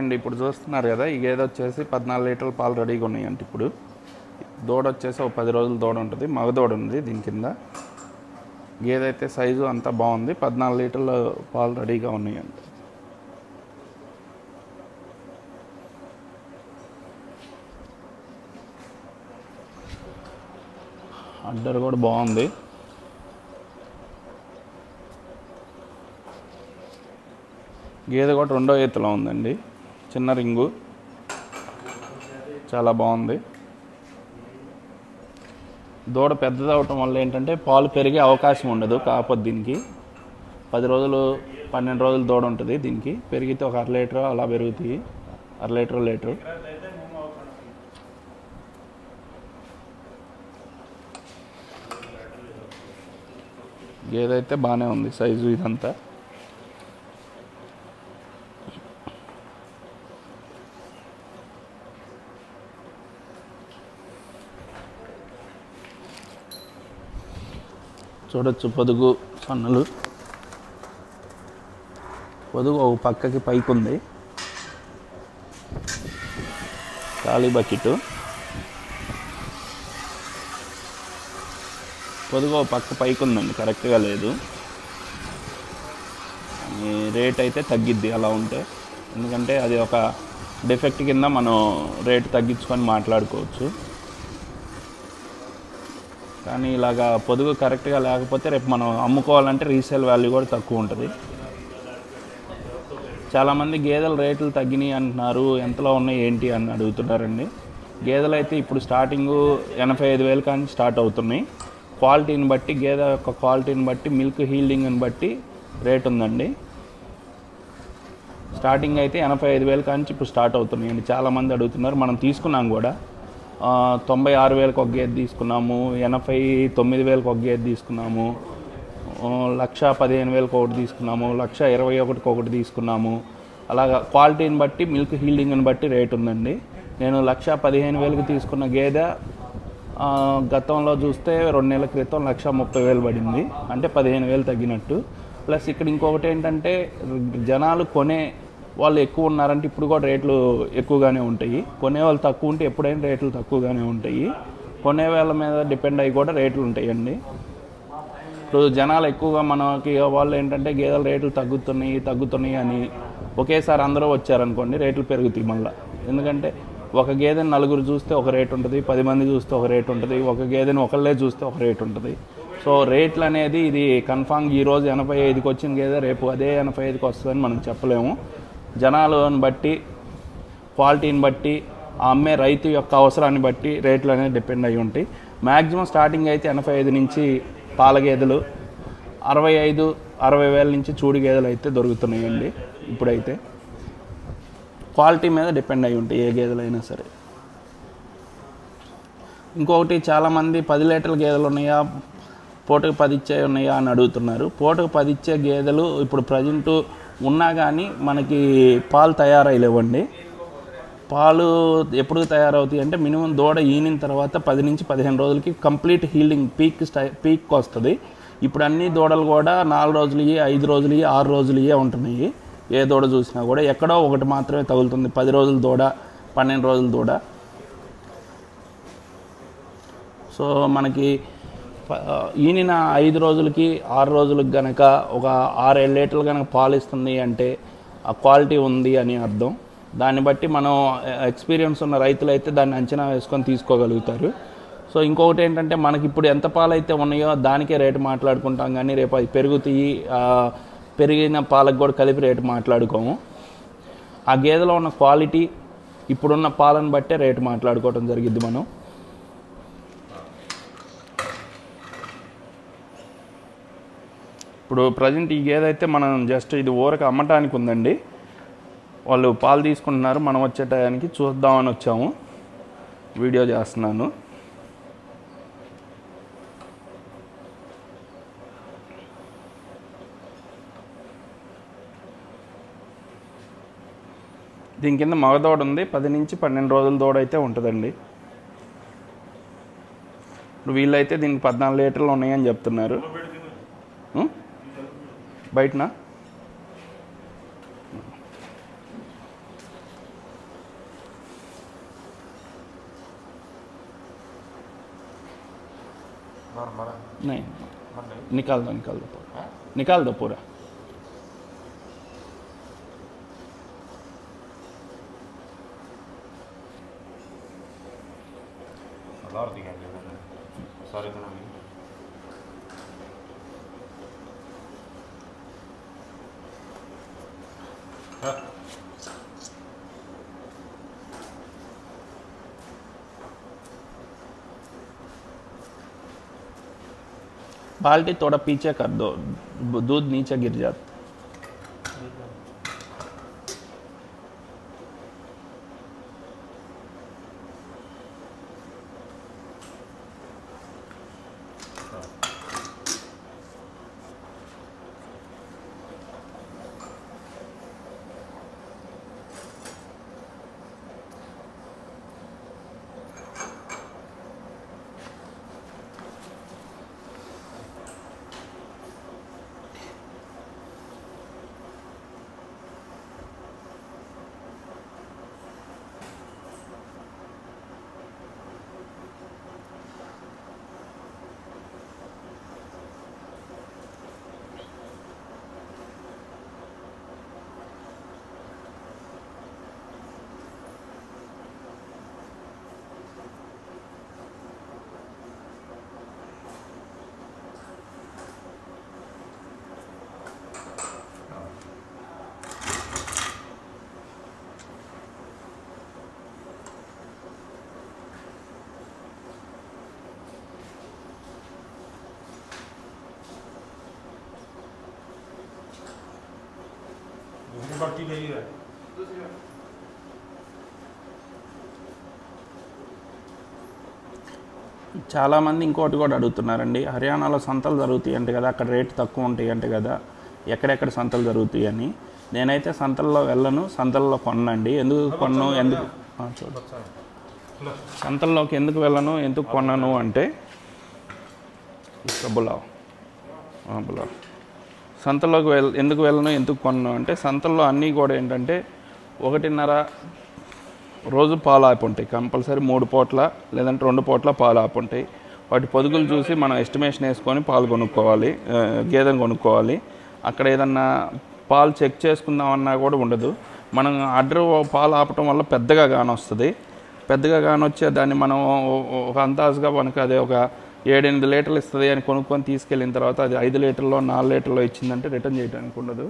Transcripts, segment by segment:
అండి ఇప్పుడు చూస్తున్నారు కదా ఈ గేదె వచ్చేసి పద్నాలుగు లీటర్ల పాలు రెడీగా ఉన్నాయండి ఇప్పుడు దూడ వచ్చేసి ఒక పది రోజులు దూడ ఉంటుంది మగ దూడ ఉంది దీని కింద గేదె అయితే సైజు అంతా బాగుంది పద్నాలుగు లీటర్ల పాలు రెడీగా ఉన్నాయండి అడ్డర్ కూడా బాగుంది గేదె కూడా రెండో ఈతలో ఉందండి చిన్న రింగు చాలా బాగుంది దూడ పెద్దది అవటం వల్ల ఏంటంటే పాలు పెరిగే అవకాశం ఉండదు కాకపోతే దీనికి పది రోజులు పన్నెండు రోజులు దూడ ఉంటుంది దీనికి పెరిగితే ఒక అర లీటర్ అలా పెరుగుతాయి అర లీటర్ లీటర్ గేదె అయితే బాగానే ఉంది సైజు ఇదంతా చూడొచ్చు పొదుగు సన్నలు పొదుగు ఒక పక్కకి పైకి ఉంది ఖాళీ బకెట్ పొదుగు ఒక పక్క పైకి ఉందండి కరెక్ట్గా లేదు ఈ రేట్ అయితే తగ్గిద్ది అలా ఉంటే ఎందుకంటే అది ఒక డిఫెక్ట్ కింద మనం రేట్ తగ్గించుకొని మాట్లాడుకోవచ్చు కానీ ఇలాగా పొదుగు కరెక్ట్గా లేకపోతే రేపు మనం అమ్ముకోవాలంటే రీసేల్ వాల్యూ కూడా తక్కువ ఉంటుంది చాలామంది గేదెల రేట్లు తగ్గినాయి అంటున్నారు ఎంతలో ఉన్నాయి ఏంటి అని అడుగుతున్నారండి గేదెలు అయితే ఇప్పుడు స్టార్టింగ్ ఎనభై ఐదు వేలు కానీ స్టార్ట్ అవుతున్నాయి క్వాలిటీని బట్టి గేదె యొక్క క్వాలిటీని బట్టి మిల్క్ హీల్డింగ్ని బట్టి రేట్ ఉందండి స్టార్టింగ్ అయితే ఎనభై ఐదు వేలు కాంచి ఇప్పుడు స్టార్ట్ అవుతున్నాయండి చాలామంది అడుగుతున్నారు మనం తీసుకున్నాం కూడా ఆ, తొంభై ఆరు వేలకు ఒక గేదె తీసుకున్నాము ఎనభై తొమ్మిది వేలకు ఒక గేదె తీసుకున్నాము ఆ, లక్ష పదిహేను వేలకు ఒకటి తీసుకున్నాము లక్ష ఇరవై ఒకటికి ఒకటి తీసుకున్నాము అలాగా క్వాలిటీని బట్టి మిల్క్ హీల్డింగ్ని బట్టి రేట్ ఉందండి నేను లక్ష పదిహేను వేలకు తీసుకున్న గేదె ఆ, గతంలో చూస్తే రెండు నెలల క్రితం లక్ష ముప్పై వేలు పడింది అంటే పదిహేను వేలు తగ్గినట్టు ప్లస్ ఇక్కడ ఇంకొకటి ఏంటంటే జనాలు కొనే వాళ్ళు ఎక్కువ ఉన్నారంటే ఇప్పుడు కూడా రేట్లు ఎక్కువగానే ఉంటాయి కొనే వాళ్ళు తక్కువ ఉంటే ఎప్పుడైనా రేట్లు తక్కువగానే ఉంటాయి కొనే వాళ్ళ మీద డిపెండ్ అయ్యి కూడా రేట్లు ఉంటాయండి ఇప్పుడు జనాలు ఎక్కువగా మనకి వాళ్ళు ఏంటంటే గేదెల రేట్లు తగ్గుతున్నాయి తగ్గుతున్నాయి అని ఒకేసారి అందరూ వచ్చారనుకోండి రేట్లు పెరుగుతాయి మళ్ళీ ఎందుకంటే ఒక గేదెని నలుగురు చూస్తే ఒక రేట్ ఉంటుంది పది మంది చూస్తే ఒక రేట్ ఉంటుంది ఒక గేదెని ఒకళ్ళే చూస్తే ఒక రేట్ ఉంటుంది సో రేట్లు అనేది ఇది కన్ఫామ్ ఈ రోజు ఎనభై ఐదుకి వచ్చిన గేదె రేపు అదే ఎనభై ఐదుకి వస్తుందని మనం చెప్పలేము జనాలను బట్టి క్వాలిటీని బట్టి ఆ అమ్మే రైతు యొక్క అవసరాన్ని బట్టి రేట్లు అనేది డిపెండ్ అయి ఉంటాయి మ్యాక్సిమం స్టార్టింగ్ అయితే ఎనభై ఐదు నుంచి పాల గేదెలు అరవై ఐదు అరవై వేల నుంచి చూడి గేదెలు అయితే దొరుకుతున్నాయండి ఇప్పుడైతే క్వాలిటీ మీద డిపెండ్ అయి ఉంటాయి ఏ గేదెలైనా సరే ఇంకొకటి చాలామంది పది లీటర్ల గేదెలు ఉన్నాయా పూటకు పది ఇచ్చే ఉన్నాయా అని అడుగుతున్నారు పూటకు పది ఇచ్చే గేదెలు ఇప్పుడు ప్రజెంట్ ఉన్నా కానీ మనకి పాలు తయారైలేవండి పాలు ఎప్పుడు తయారవుతాయి అంటే మినిమం దూడ ఈనిన తర్వాత పది నుంచి పదిహేను రోజులకి complete healing peak stye peak వస్తుంది ఇప్పుడు అన్ని దూడలు కూడా నాలుగు రోజులు ఐదు రోజులు ఆరు రోజులు ఉంటున్నాయి ఏ దూడ చూసినా కూడా ఎక్కడో ఒకటి మాత్రమే తగులుతుంది పది రోజుల దూడ పన్నెండు రోజుల దూడ సో మనకి ప- ఈనిన ఐదు రోజులకి ఆరు రోజులకి గనక ఒక ఆరు ఏడు లీటర్లు కనుక పాలు ఇస్తుంది అంటే ఆ క్వాలిటీ ఉంది అని అర్థం దాన్ని బట్టి మనం ఎక్స్పీరియన్స్ ఉన్న రైతులు అయితే దాన్ని అంచనా వేసుకొని తీసుకోగలుగుతారు సో ఇంకొకటి ఏంటంటే మనకి ఇప్పుడు ఎంత పాలు అయితే ఉన్నాయో దానికే రేటు మాట్లాడుకుంటాం కానీ రేపు అది పెరుగుతాయి ఆ, పెరిగిన పాలకు కూడా కలిపి రేటు మాట్లాడుకోము ఆ గేదెలో ఉన్న క్వాలిటీ ఇప్పుడున్న పాలను బట్టే రేటు మాట్లాడుకోవడం జరిగిద్ది మనం ఇప్పుడు ప్రజెంట్ ఈ గేదె అయితే మనం జస్ట్ ఇది ఊరకు అమ్మటానికి ఉందండి వాళ్ళు పాలు తీసుకుంటున్నారు మనం వచ్చే టయానికి చూద్దామని వచ్చాము వీడియో చేస్తున్నాను దీని కింద మగ దూడ ఉంది పది నుంచి పన్నెండు రోజుల దూడ అయితే ఉంటుందండి ఇప్పుడు వీళ్ళైతే దీనికి పద్నాలుగు లీటర్లు ఉన్నాయని చెప్తున్నారు ఉం? బయటనా नहीं निकाल दो निकाल दो पूरा निकाल दो पूरा और दिखाई दे सॉरी तो नहीं हाँ बाल्टी थोड़ा पीछे कर दो दूध नीचे गिर जाता दूसरी बाल्टी ले है చాలామంది ఇంకోటి కూడా అడుగుతున్నారండి హర్యానాలో సంతలు జరుగుతాయి అంటే కదా అక్కడ రేట్ తక్కువ ఉంటాయి అంటే కదా ఎక్కడెక్కడ సంతలు జరుగుతాయి అని నేనైతే సంతల్లో వెళ్ళను సంతల్లో కొనండి ఎందుకు కొన్ను ఎందుకు ఆ, చూడు సంతల్లోకి ఎందుకు వెళ్ళను ఎందుకు కొన్నాను అంటే ఇసుక బులావ్ ఆ, బులావ్ సంతల్లోకి వెళ్ ఎందుకు వెళ్ళను ఎందుకు కొన్నాను అంటే సంతల్లో అన్నీ కూడా ఏంటంటే ఒకటిన్నర రోజు పాలు ఆపి ఉంటాయి కంపల్సరీ మూడు పూట్ల లేదంటే రెండు పూట్ల పాలు ఆపి ఉంటాయి వాటి పొదుగులు చూసి మనం ఎస్టిమేషన్ వేసుకొని పాలు కొనుక్కోవాలి ఆ, గేదెను కొనుక్కోవాలి అక్కడ ఏదన్నా పాలు చెక్ చేసుకుందామన్నా కూడా ఉండదు మనం ఆర్డర్ పాలు ఆపటం వల్ల పెద్దగా కానొస్తుంది పెద్దగా కానొచ్చే దాన్ని మనం ఒక అందాజుగా మనకు అదే ఒక ఏడెనిమిది లీటర్లు ఇస్తుంది అని కొనుక్కొని తీసుకెళ్ళిన తర్వాత అది ఐదు లీటర్లో నాలుగు లీటర్లో ఇచ్చిందంటే రిటర్న్ చేయడానికి ఉండదు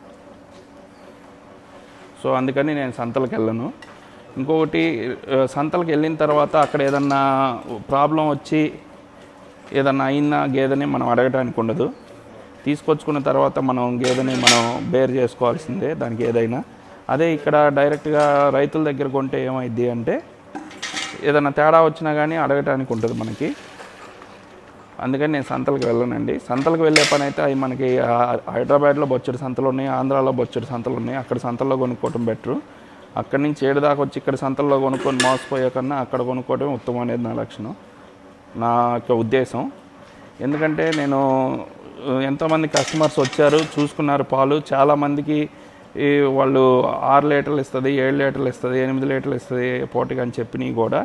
సో అందుకని నేను సంతలకు వెళ్ళను ఇంకొకటి ఆ, సంతలకు వెళ్ళిన తర్వాత అక్కడ ఏదన్నా ప్రాబ్లం వచ్చి ఏదన్నా అయినా గేదెని మనం అడగటానికి ఉండదు తీసుకొచ్చుకున్న తర్వాత మనం గేదెని మనం బేర్ చేసుకోవాల్సిందే దానికి ఏదైనా అదే ఇక్కడ డైరెక్ట్గా రైతుల దగ్గర కొంటే ఏమైద్ది అంటే ఏదైనా తేడా వచ్చినా కానీ అడగటానికి ఉంటుంది మనకి అందుకని నేను సంతలకు వెళ్ళనండి సంతలకు వెళ్ళే పని అయితే అవి మనకి ఆ, హైదరాబాద్లో బొచ్చడి సంతలు ఉన్నాయి ఆంధ్రాలో బొచ్చడి సంతలు ఉన్నాయి అక్కడ సంతల్లో కొనుక్కోవటం బెటరు అక్కడి నుంచి ఏడు దాకా వచ్చి ఇక్కడ సంతల్లో కొనుక్కొని మోసపోయే కన్నా అక్కడ కొనుక్కోవడం ఉత్తమం అనేది నా లక్షణం నా యొక్క ఉద్దేశం ఎందుకంటే నేను ఆ, ఎంతోమంది కస్టమర్స్ వచ్చారు చూసుకున్నారు పాలు చాలామందికి ఈ వాళ్ళు ఆరు లీటర్లు ఇస్తుంది ఏడు లీటర్లు ఇస్తుంది ఎనిమిది లీటర్లు ఇస్తుంది పోటీగా అని చెప్పినవి కూడా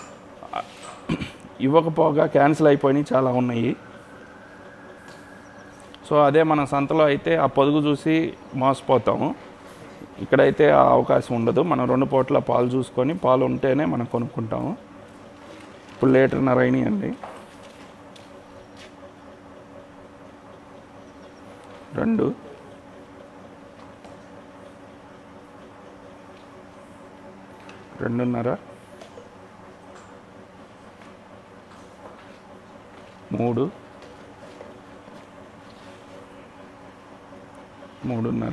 ఇవ్వకపోగా క్యాన్సిల్ అయిపోయినాయి చాలా ఉన్నాయి సో అదే మన సంతలో అయితే ఆ పొదుగు చూసి మోసపోతాము ఇక్కడైతే ఆ అవకాశం ఉండదు మనం రెండు పూట్ల పాలు చూసుకొని పాలు ఉంటేనే మనం కొనుక్కుంటాము ఇప్పుడు లీటర్న్నర అయినాయండి రెండు రెండున్నర మూడు మూడున్నర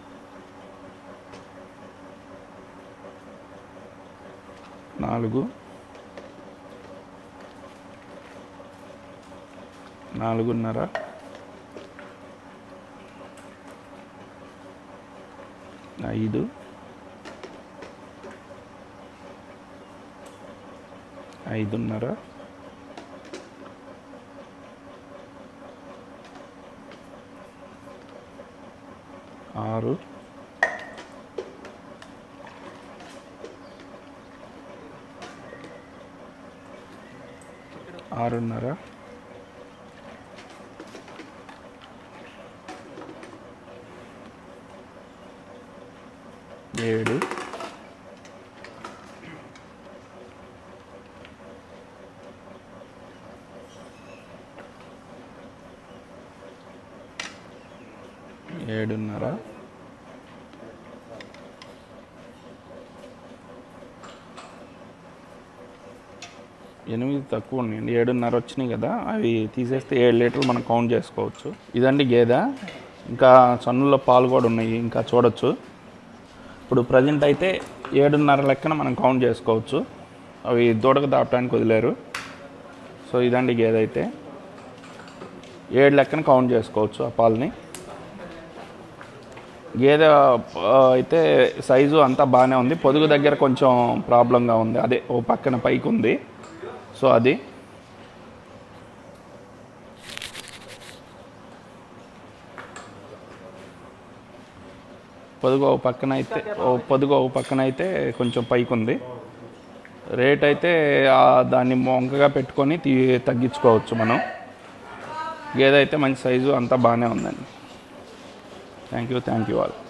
నాలుగు నాలుగున్నర ఐదు ఐదున్నర ఆరు ఆరున్నర ఏడు ఏడున్నర ఎనిమిది తక్కువ ఉన్నాయండి ఏడున్నర వచ్చినాయి కదా అవి తీసేస్తే ఏడు లీటర్లు మనం కౌంట్ చేసుకోవచ్చు ఇదండి గేదె ఇంకా సన్నుల్లో పాలు కూడా ఉన్నాయి ఇంకా చూడొచ్చు ఇప్పుడు ప్రజెంట్ అయితే ఏడున్నర లెక్కన మనం కౌంట్ చేసుకోవచ్చు అవి దూడకు దాపడానికి వదిలేరు సో ఇదండి గేదె అయితే ఏడు లెక్కన కౌంట్ చేసుకోవచ్చు ఆ పాలని గేదె ఆ, అయితే సైజు అంతా బాగానే ఉంది పొదుగు దగ్గర కొంచెం ప్రాబ్లంగా ఉంది అదే ఓ పక్కన పైకి ఉంది సో అది పొదుగు ఓ పక్కన అయితే ఓ పొదుగు ఓ పక్కన అయితే కొంచెం పైకి ఉంది రేట్ అయితే ఆ దాన్ని మొంకగా పెట్టుకొని తీ తగ్గించుకోవచ్చు మనం గేదె అయితే మంచి సైజు అంతా బాగానే ఉందండి thank you thank you all